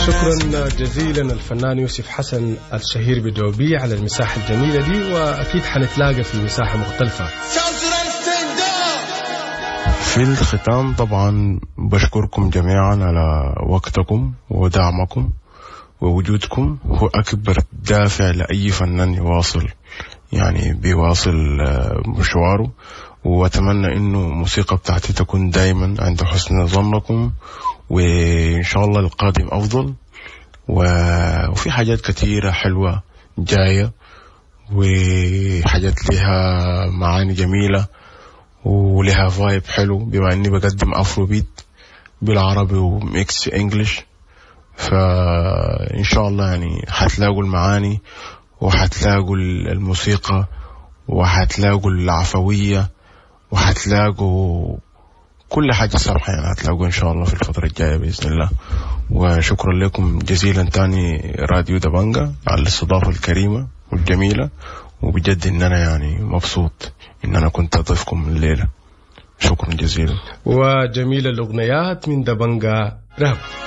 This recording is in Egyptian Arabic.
شكرا جزيلا الفنان يوسف حسن الشهير بدوبي على المساحة الجميلة دي وأكيد حنتلاقى في مساحة مختلفة في الختام طبعا بشكركم جميعا على وقتكم ودعمكم ووجودكم هو أكبر دافع لأي فنان يواصل يعني بيواصل مشواره وأتمنى إنه الموسيقى بتاعتي تكون دايما عند حسن ظنكم وإن شاء الله القادم أفضل وفي حاجات كثيرة حلوة جاية وحاجات لها معاني جميلة ولها فايب حلو بما اني بقدم افرو بيت بالعربي وميكس انجلش فان شاء الله يعني حتلاقوا المعاني وحتلاقوا الموسيقى وحتلاقوا العفوية وحتلاقوا كل حاجة صراحة يعني هتلاقوا إن شاء الله في الفترة الجاية بإذن الله وشكرا لكم جزيلا تاني راديو دبانجا على الاستضافة الكريمة والجميلة وبجد إن أنا يعني مبسوط إن أنا كنت أضيفكم الليلة شكرا جزيلا وجميل الأغنيات من دبنجا رهب